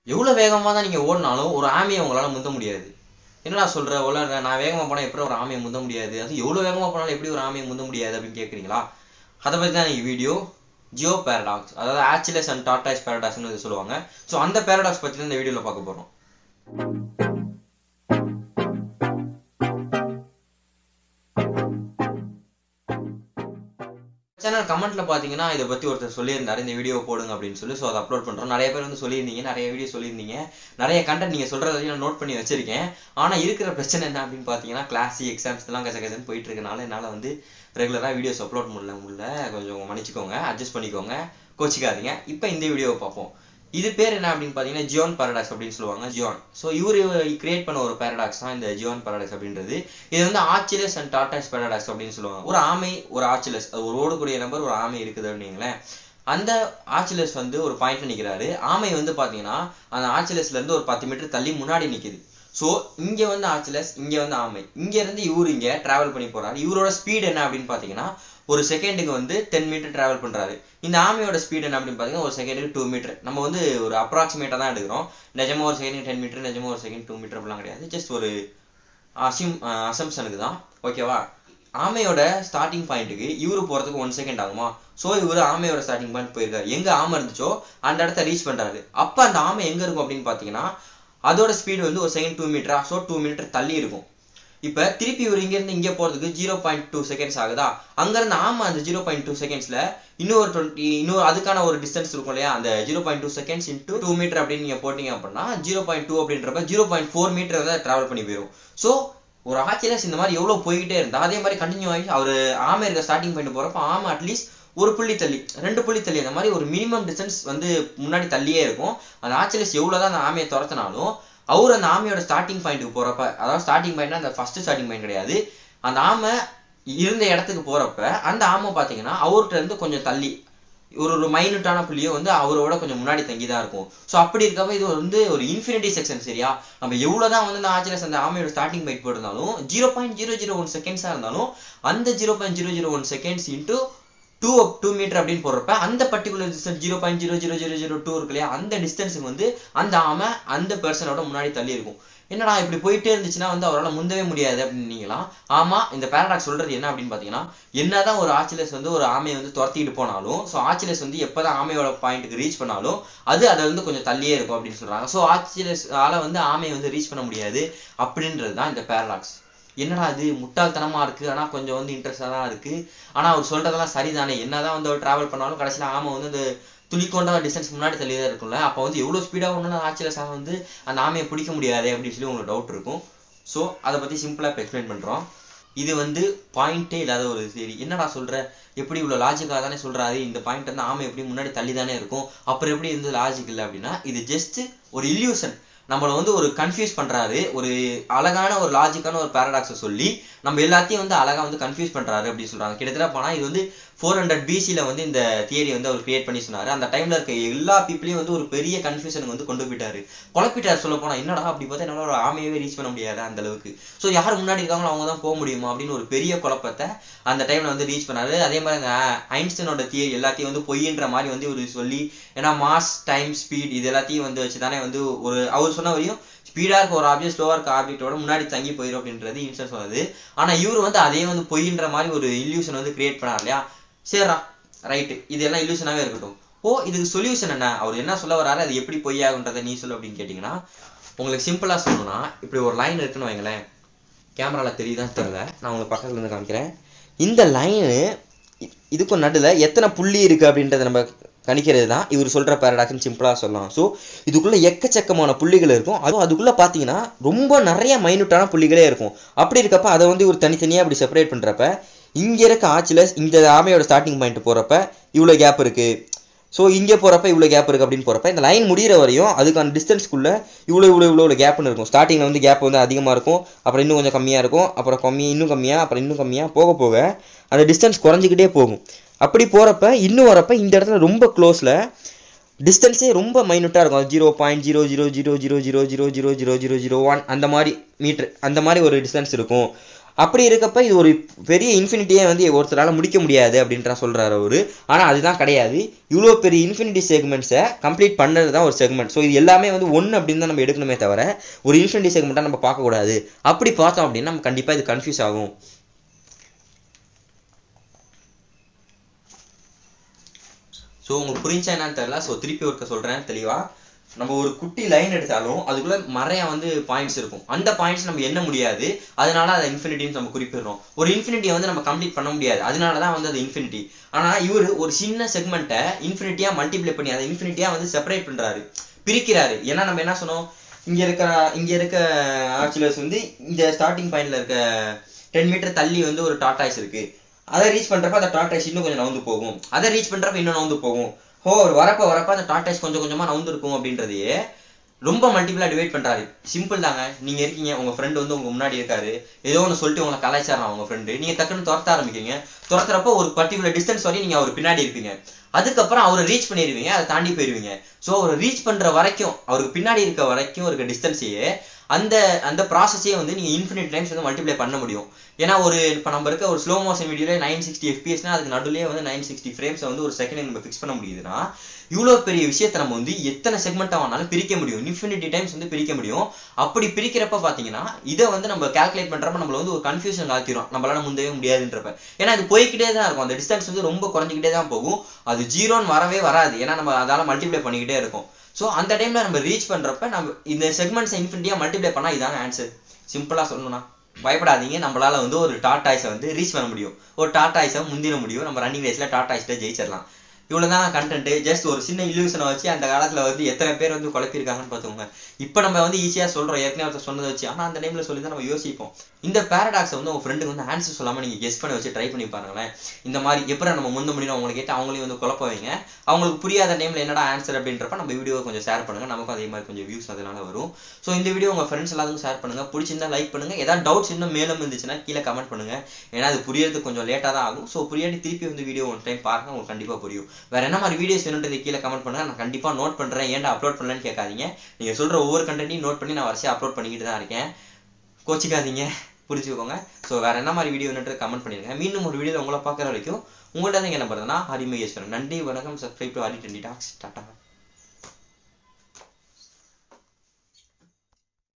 எவ்வளோ வேகமாக தான் நீங்கள் ஓடினாலும் ஒரு ஆமையை உங்களால் முந்த முடியாது என்னடா சொல்கிற உள்ள நான் வேகமாக போனால் எப்படி ஒரு ஆமையை முந்த முடியாது அது எவ்வளோ வேகமாக போனாலும் எப்படி ஒரு ஆமையை முந்த முடியாது அப்படின்னு கேட்குறீங்களா அதை பற்றி தான் இன்னைக்கு வீடியோ ஜியோ பேரடாக்ஸ் அதாவது ஆச்சிலஸ் அண்ட் டாட்டாஸ் பேரடாக்ஸ்னு இது சொல்லுவாங்க ஸோ அந்த பேரடாக்ஸ் பற்றி தான் இந்த வீடியோவில் பார்க்க போகிறோம் சேனல் கமெண்ட்ல பாத்தீங்கன்னா இதை பத்தி ஒருத்தர் சொல்லியிருந்தாரு இந்த வீடியோ போடுங்க அப்படின்னு சொல்லி ஸோ அதை அப்லோட் பண்றோம் நிறைய பேர் வந்து சொல்லியிருந்தீங்க நிறைய வீடியோ சொல்லியிருந்தீங்க நிறைய கண்டென்ட் நீங்க சொல்றதையும் நான் நோட் பண்ணி வச்சிருக்கேன் ஆனா இருக்கிற பிரச்சனை என்ன அப்படின்னு பாத்தீங்கன்னா கிளாஸ் எக்ஸாம்ஸ் எல்லாம் கச கசன்னு போயிட்டு இருக்கனால என்னால வந்து ரெகுலரா வீடியோஸ் அப்லோட் பண்ணல முடியல கொஞ்சம் மன்னிச்சுக்கோங்க அட்ஜஸ்ட் பண்ணிக்கோங்க கோச்சிக்காதீங்க இப்போ இந்த வீடியோவை பார்ப்போம் இது பேர் என்ன அப்படின்னு பார்த்தீங்கன்னா ஜியோன் பாரடாக்ஸ் அப்படின்னு சொல்லுவாங்க ஜியோன் ஸோ இவர் கிரியேட் பண்ண ஒரு பாரடாக்ஸ் தான் இந்த ஜியோன் பாரடாக்ஸ் அப்படின்றது இது வந்து ஆச்சிலஸ் அண்ட் டாட்டாஸ் பாரடாக்ஸ் அப்படின்னு சொல்லுவாங்க ஒரு ஆமை ஒரு ஆச்சிலஸ் அது ஒரு ஓடக்கூடிய நம்பர் ஒரு ஆமை இருக்குது அப்படிங்களேன் அந்த ஆச்சிலஸ் வந்து ஒரு பாயிண்ட்ல நிற்கிறாரு ஆமை வந்து பார்த்தீங்கன்னா அந்த ஆச்சிலஸ்ல இருந்து ஒரு பத்து மீட்டர் தள்ளி முன்னாடி நிற்குது ஸோ இங்க வந்து ஆச்சிலஸ் இங்க வந்து ஆமை இங்க இருந்து இவரு இங்க டிராவல் பண்ணி போறாரு இவரோட ஸ்பீட் என்ன அப்படின்னு பாத்தீங்கன்னா ஒரு செகண்டுக்கு வந்து டென் மீட்டர் டிராவல் பண்றாரு இந்த ஆமையோட ஸ்பீட் என்ன அப்படின்னு பாத்தீங்கன்னா ஒரு செகண்டுக்கு டூ மீட்டர் நம்ம வந்து ஒரு அப்ராக்சிமேட்டா தான் எடுக்கிறோம் நிஜமா ஒரு செகண்ட் டென் மீட்டர் நிஜமா ஒரு செகண்ட் டூ மீட்டர் அப்படிலாம் கிடையாது ஜஸ்ட் ஒரு அசிம் அசம்ஷனுக்கு தான் ஓகேவா ஆமையோட ஸ்டார்டிங் பாயிண்ட்டுக்கு இவரு போறதுக்கு ஒன் செகண்ட் ஆகுமா ஸோ இவரு ஆமையோட ஸ்டார்டிங் பாயிண்ட் போயிருக்காரு எங்க ஆமை இருந்துச்சோ அந்த இடத்த ரீச் பண்றாரு அப்ப அந்த ஆமை எங்க இருக்கும் அப்படின்னு பாத்தீங்கன்னா அதோட ஸ்பீடு வந்து ஒரு செகண்ட் டூ மீட்டரா ஸோ டூ மீட்டர் தள்ளி இருக்கும் இப்ப திருப்பி இவர் இங்க இருந்து இங்க போறதுக்கு ஜீரோ பாயிண்ட் டூ செகண்ட்ஸ் ஆகுதா அங்க இருந்து ஆமா அந்த ஜீரோ பாயிண்ட் டூ செகண்ட்ஸ்ல இன்னொரு டுவெண்ட்டி இன்னொரு அதுக்கான ஒரு டிஸ்டன்ஸ் இருக்கும் இல்லையா அந்த zero point two seconds into two metre அப்படின்னு நீங்க போட்டீங்க அப்படின்னா ஜீரோ பாயிண்ட் டூ அப்படின்றப்ப ஜீரோ பாயிண்ட் ஃபோர் மீட்டர் தான் டிராவல் பண்ணி போயிடும் ஸோ ஒரு ஆச்சிலஸ் இந்த மாதிரி எவ்வளவு போய்கிட்டே இருந்தா அதே மாதிரி கண்டினியூ ஆகி அவர் ஆமை இருக்க ஸ்டார்டிங் பாயிண்ட் போறப்ப ஆமை அட்லீஸ்ட் ஒரு புள்ளி தள்ளி ரெண்டு புள்ளி தள்ளி அந்த மாதிரி ஒரு மினிமம் டிஸ்டன்ஸ் வந்து முன்னாடி தள்ளியே இருக்கும் அந்த ஆச்சிலஸ் எவ்வளவுதான் அந்த ஆமையை துரத்தினாலும் அவர் அந்த ஆமையோட ஸ்டார்டிங் பாயிண்ட்டுக்கு போறப்ப அதாவது ஸ்டார்டிங் பாயிண்ட் அந்த ஃபர்ஸ்ட் ஸ்டார்டிங் பாயிண்ட் கிடையாது அந்த ஆமை இருந்த இடத்துக்கு போறப்ப அந்த ஆமை பாத்தீங்கன்னா அவர்கிட்ட இருந்து கொஞ்சம் தள்ளி ஒரு ஒரு மைனூட்டான புள்ளியோ வந்து அவரோட கொஞ்சம் முன்னாடி தங்கி தான் இருக்கும் ஸோ அப்படி இருக்கப்ப இது வந்து ஒரு இன்ஃபினிட்டி செக்ஷன் சரியா நம்ம எவ்வளவுதான் வந்து அந்த ஆச்சிலஸ் அந்த ஆமையோட ஸ்டார்டிங் பாயிண்ட் போட்டிருந்தாலும் zero point zero zero one செகண்ட்ஸா இருந்தாலும் அந்த zero point zero zero one seconds into two two metre அப்படின்னு போடுறப்ப அந்த particular distance zero point zero zero zero zero two இருக்கு இல்லையா அந்த டிஸ்டன்ஸுக்கு வந்து அந்த ஆமை அந்த பர்சனோட முன்னாடி தள்ளி இருக்கும் என்னடா இப்படி போயிட்டே இருந்துச்சுன்னா வந்து அவரால் முந்தவே முடியாது அப்படின்னீங்களா ஆமா இந்த பேரடாக்ஸ் சொல்றது என்ன அப்படின்னு பாத்தீங்கன்னா என்னதான் ஒரு ஆச்சிலஸ் வந்து ஒரு ஆமையை வந்து துரத்திட்டு போனாலும் ஸோ ஆச்சிலஸ் வந்து எப்பதான் ஆமையோட பாயிண்ட்டுக்கு ரீச் பண்ணாலும் அது அதை வந்து கொஞ்சம் தள்ளியே இருக்கும் அப்படின்னு சொல்றாங்க ஸோ ஆச்சிலஸ் ஆல வந்து ஆமையை வந்து ரீச் பண்ண முடியாது அப்படின்றது தான் இந்த பேரடாக்ஸ் என்னடா அது முட்டாள்தனமா இருக்கு ஆனா கொஞ்சம் வந்து இன்ட்ரெஸ்டா தான் இருக்கு ஆனா அவர் சொல்றதெல்லாம் சரிதானே என்னதான் வந்து அவர் டிராவல் பண்ணாலும் கடைசியில ஆமை வந்து அந்த துளிக்கொண்ட டிஸ்டன்ஸ் முன்னாடி தள்ளி தான் இருக்கும்ல அப்போ வந்து எவ்வளவு ஸ்பீடா ஒன்று ஆட்சியில சாக வந்து அந்த ஆமையை பிடிக்க முடியாது அப்படின்னு சொல்லி உங்களுக்கு டவுட் இருக்கும் ஸோ அதை பத்தி சிம்பிளா இப்போ எக்ஸ்பிளைன் பண்றோம் இது வந்து பாயிண்டே இல்லாத ஒரு சரி என்னடா சொல்ற எப்படி இவ்வளவு லாஜிக்காக தானே சொல்றாரு இந்த பாயிண்ட் வந்து ஆமை எப்படி முன்னாடி தள்ளி தானே இருக்கும் அப்புறம் எப்படி இருந்து லாஜிக் இல்லை அப்படின்னா இது ஜஸ்ட் ஒரு இல்யூஷன் நம்மள வந்து ஒரு கன்ஃபியூஸ் பண்றாரு ஒரு அழகான ஒரு லாஜிக்கான ஒரு பேரடாக்ஸை சொல்லி நம்ம எல்லாத்தையும் வந்து அழகா வந்து கன்ஃபியூஸ் பண்றாரு அப்படின்னு சொல்றாங்க கிட்டத்தட்ட போனா இது வந்து ஃபோர் ஹண்ட்ரட் பிசில வந்து இந்த தியரி வந்து அவர் கிரியேட் பண்ணி சொன்னாரு அந்த டைம்ல இருக்க எல்லா பீப்புளையும் வந்து ஒரு பெரிய கன்ஃபியூஷனுக்கு வந்து கொண்டு போயிட்டாரு குழப்பிட்டார் சொல்ல போனா என்னடா அப்படி பார்த்தா என்னால ஒரு ஆமையவே ரீச் பண்ண முடியாது அந்த அளவுக்கு ஸோ யார் முன்னாடி இருக்காங்களோ அவங்க தான் போக முடியுமா அப்படின்னு ஒரு பெரிய குழப்பத்தை அந்த டைம்ல வந்து ரீச் பண்ணாரு அதே மாதிரி அந்த ஐன்ஸ்டனோட தியரி எல்லாத்தையும் வந்து பொய்ன்ற மாதிரி வந்து ஒரு சொல்லி ஏன்னா மாஸ் டைம் ஸ்பீட் இது எல்லாத்தையும் வந்து வச்சு தானே வந்து ஒரு அவர் சொன்ன வரையும் ஸ்பீடா இருக்க ஒரு ஆப்ஜெக்ட் ஸ்லோவா இருக்க ஆப்ஜெக்டோட முன்னாடி தங்கி போயிடும் அப்படின்றது இன்ஸ்டன் சொன்னது ஆனா இவர் வந்து அதே வந்து பொய்ன்ற மாதிரி ஒரு இல்யூஷன் வந்து கிரியேட் பண்ணார் இல்லையா சரிடா ரைட்டு இதெல்லாம் இல்யூஷனாவே இருக்கட்டும் ஓ இதுக்கு சொல்யூஷன் என்ன அவர் என்ன சொல்ல வராரு அது எப்படி பொய்யாகுன்றதை நீ சொல்லு அப்படின்னு கேட்டீங்கன்னா உங்களுக்கு சிம்பிளா சொல்லணும்னா இப்படி ஒரு லைன் இருக்குன்னு வைங்களேன் கேமரால தெரியுதான்னு தெரியல நான் உங்களுக்கு பக்கத்துல இருந்து காமிக்கிறேன் இந்த லைனு இதுக்கும் நடுல எத்தனை புள்ளி இருக்கு அப்படின்றத நம்ம கணிக்கிறது தான் இவர் சொல்ற பேரடாக்ஸ்னு சிம்பிளா சொல்லலாம் ஸோ இதுக்குள்ள எக்கச்சக்கமான புள்ளிகள் இருக்கும் அதுவும் அதுக்குள்ள பாத்தீங்கன்னா ரொம்ப நிறைய மைனூட்டான புள்ளிகளே இருக்கும் அப்படி இருக்கப்ப அதை வந்து இவர் தனித்தனியா அப்படி செப்பரேட் பண்றப்ப இங்க இருக்க ஆச்சிலஸ் இந்த ஆமையோட ஸ்டார்டிங் பாயிண்ட் போறப்ப இவ்வளவு கேப் இருக்கு ஸோ இங்கே போகிறப்ப இவ்வளோ கேப் இருக்குது அப்படின்னு போகிறப்ப இந்த லைன் முடிகிற வரையும் அதுக்கான டிஸ்டன்ஸ்க்குள்ளே இவ்வளோ இவ்வளோ இவ்வளோ கேப்னு இருக்கும் ஸ்டார்டிங்கில் வந்து கேப் வந்து அதிகமாக இருக்கும் அப்புறம் இன்னும் கொஞ்சம் கம்மியாக இருக்கும் அப்புறம் கம்மி இன்னும் கம்மியாக அப்புறம் இன்னும் கம்மியாக போக போக அந்த டிஸ்டன்ஸ் குறைஞ்சிக்கிட்டே போகும் அப்படி போகிறப்ப இன்னும் வரப்ப இந்த இடத்துல ரொம்ப க்ளோஸில் டிஸ்டன்ஸே ரொம்ப மைனூட்டாக இருக்கும் zero point zero zero zero zero zero zero zero zero zero zero one அந்த மாதிரி மீட்ரு அந்த மாதிரி ஒரு டிஸ்டன்ஸ் இருக்கும் அப்படி இருக்கப்ப இது ஒரு பெரிய இன்ஃபினிட்டியே வந்து ஒருத்தரால முடிக்க முடியாது அப்படின்ற சொல்றாரு அவரு ஆனா அதுதான் கிடையாது இவ்வளோ பெரிய இன்ஃபினிட்டி செக்மெண்ட்ஸை கம்ப்ளீட் பண்ணுறது தான் ஒரு செக்மெண்ட் ஸோ இது எல்லாமே வந்து ஒன்று அப்படின்னு தான் நம்ம எடுக்கணுமே தவிர ஒரு இன்ஃபினிட்டி செக்மெண்ட்டாக நம்ம பார்க்கக்கூடாது அப்படி பார்த்தோம் அப்படின்னா நம்ம கண்டிப்பாக இது கன்ஃபியூஸ் ஆகும் ஸோ உங்களுக்கு புரிஞ்சா என்னன்னு தெரியல ஸோ திருப்பி ஒருக்க சொல்கிறேன் தெளிவா நம்ம ஒரு குட்டி லைன் எடுத்தாலும் அதுக்குள்ள நிறைய வந்து பாயிண்ட்ஸ் இருக்கும் அந்த பாயிண்ட்ஸ் நம்ம எண்ண முடியாது அதனால அதை இன்ஃபினிட்டின்னு நம்ம குறிப்பிடுறோம் ஒரு இன்ஃபினிட்டியை வந்து நம்ம கம்ப்ளீட் பண்ண முடியாது அதனால தான் வந்து அது இன்ஃபினிட்டி ஆனா இவர் ஒரு சின்ன செக்மெண்ட்டை இன்ஃபினிட்டியா மல்டிப்ளை பண்ணி அதை இன்ஃபினிட்டியா வந்து செப்பரேட் பண்றாரு பிரிக்கிறாரு ஏன்னா நம்ம என்ன சொன்னோம் இங்க இருக்க இங்க இருக்க ஆக்சுவலர்ஸ் வந்து இந்த ஸ்டார்டிங் பாயிண்ட்ல இருக்க டென் மீட்டர் தள்ளி வந்து ஒரு டாட்டாய்ஸ் இருக்கு அதை ரீச் பண்றப்ப அந்த டாட்டாய்ஸ் இன்னும் கொஞ்சம் நவுந்து போகும் அதை ரீச் பண்றப்ப இன்னும் நவுந்து போகும் ஹோ ஒரு வரப்ப வரப்ப அந்த டாட்டாய்ஸ் கொஞ்சம் கொஞ்சமா நவுந்து இருக்கும் அப்படின்றதையே ரொம்ப மல்டிபிளா டிவைட் பண்றாரு சிம்பிள் தாங்க நீங்க இருக்கீங்க உங்க ஃப்ரெண்ட் வந்து உங்க முன்னாடி இருக்காரு ஏதோ ஒன்று சொல்லிட்டு உங்களை கலாய்ச்சாராம் உங்க ஃப்ரெண்டு நீங்க டக்குன்னு துரத்த ஆரம்பிக்கிறீங்க துரத்துறப்ப ஒரு பர்டிகுலர் டிஸ்டன்ஸ் வரையும் நீங்க அவர் பின்னாடி இருப்பீங்க அதுக்கப்புறம் அவரை ரீச் பண்ணிடுவீங்க அதை தாண்டி போயிருவீங்க ஸோ அவரை ரீச் பண்ற வரைக்கும் அவருக்கு பின்னாடி இருக்க வரைக்கும் இருக்க டிஸ்டன்ஸையே அந்த அந்த ப்ராசஸையே வந்து நீங்க இன்ஃபினிட் டைம்ஸ் வந்து மல்டிப்ளை பண்ண முடியும் ஏன்னா ஒரு இப்போ நம்ம இருக்க ஒரு ஸ்லோ மோஷன் வீடியோல நைன் சிக்ஸ்டி எஃபிஎஸ்னா அதுக்கு நடுவுலயே வந்து நைன் சிக்ஸ்டி ஃப்ரேம்ஸ் வந்து ஒரு செகண்ட் நம்ம ஃபிக்ஸ் பண்ண முடியுதுன்னா இவ்வளோ பெரிய விஷயத்தை நம்ம வந்து எத்தனை செக்மெண்ட் ஆனாலும் பிரிக்க முடியும் இன்ஃபினிட்டி டைம்ஸ் வந்து பிரிக்க முடியும் அப்படி பிரிக்கிறப்ப பாத்தீங்கன்னா இதை வந்து நம்ம கால்குலேட் பண்றப்ப நம்மள வந்து ஒரு கன்ஃபியூஷன் ஆக்கிரும் நம்மளால முந்தவே முடியாதுன்றப்ப ஏன்னா இது போய்க்கிட்டே தான் இருக்கும் அந்த டிஸ்டன்ஸ் வந்து ரொம்ப குறைஞ்சிக்கிட்டே தான் போகும் அது ஜீரோன்னு வரவே வராது ஏன்னா நம்ம அதால மல்டிப்ளை பண்ணிக்கிட்டே இருக்கும் ஸோ அந்த டைம்ல நம்ம ரீச் பண்றப்ப நம்ம இந்த செக்மெண்ட்ஸ் இன்ஃபினிட்டியா மல்டிப்ளை பண்ணா இதாங்க ஆன்சர் சிம்பிளா சொல்லணும்னா பயப்படாதீங்க நம்மளால வந்து ஒரு டாட்டாய்ஸை வந்து ரீச் பண்ண முடியும் ஒரு டாட்டாய்ஸை முந்திர முடியும் நம்ம ரன்னிங் ரேஸ்ல டாட்டாய்ஸ்ல ஜெயிச்சிடலாம் இவ்வளவுதான் கண்டென்ட் ஜஸ்ட் ஒரு சின்ன இல்யூஷனை வச்சு அந்த காலத்துல வந்து எத்தனை பேர் வந்து குழப்பிருக்காங்கன்னு பார்த்துக்கோங்க இப்போ நம்ம வந்து ஈஸியா சொல்றோம் ஏற்கனவே ஒருத்தர் சொன்னதை வச்சு ஆனா அந்த டைம்ல சொல்லி தான் நம்ம யோசிப்போம் இந்த பேரடாக்ஸை வந்து உங்க ஃப்ரெண்டுக்கு வந்து ஆன்சர் சொல்லாம நீங்க கெஸ் பண்ணி வச்சு ட்ரை பண்ணி பாருங்களேன் இந்த மாதிரி எப்படி நம்ம முந்த முடியும் அவங்களை கேட்டு அவங்களையும் வந்து குழப்ப வைங்க அவங்களுக்கு புரியாத டைம்ல என்னடா ஆன்சர் அப்படின்றப்ப நம்ம வீடியோ கொஞ்சம் ஷேர் பண்ணுங்க நமக்கும் அதே மாதிரி கொஞ்சம் வியூஸ் அதனால வரும் ஸோ இந்த வீடியோ உங்க ஃப்ரெண்ட்ஸ் எல்லாத்துக்கும் ஷேர் பண்ணுங்க பிடிச்சிருந்தா லைக் பண்ணுங்க ஏதாவது டவுட்ஸ் இன்னும் மேலும் இருந்துச்சுன்னா கீழே கமெண்ட் பண்ணுங்க ஏன்னா அது புரியறதுக்கு கொஞ்சம் லேட்டா தான் ஆகும் ஸோ புரியாட்டி திருப்பி வந்து வீடியோ ஒன் டைம் பாருங்க உங்களுக்கு கண்டிப்பா புரியும் வேற என்ன மாதிரி வீடியோஸ் வேணுன்றது கீழே கமெண்ட் பண்ணுங்க நான் கண்டிப்பா நோட் பண்றேன் ஏன்டா அப்லோட் பண்ணலன்னு கேட்காதீங்க நீங்க சொல்ற ஒவ்வொரு கண்டென்ட்டையும் நோட் பண்ணி நான் வரிசையா அப்லோட் பண்ணிக்கிட்டு தான் இருக்கேன் கோச்சிக்காதீங்க புரிஞ்சுக்கோங்க ஸோ வேற என்ன மாதிரி வீடியோ வேணுன்றது கமெண்ட் பண்ணிருங்க மீண்டும் ஒரு வீடியோ உங்களை பார்க்குற வரைக்கும் உங்கள்ட்ட தான் என்ன பண்ணுறதுன்னா ஹரிமகேஸ்வரன் நன்றி வணக்கம் subscribe to Hari twenty talks tata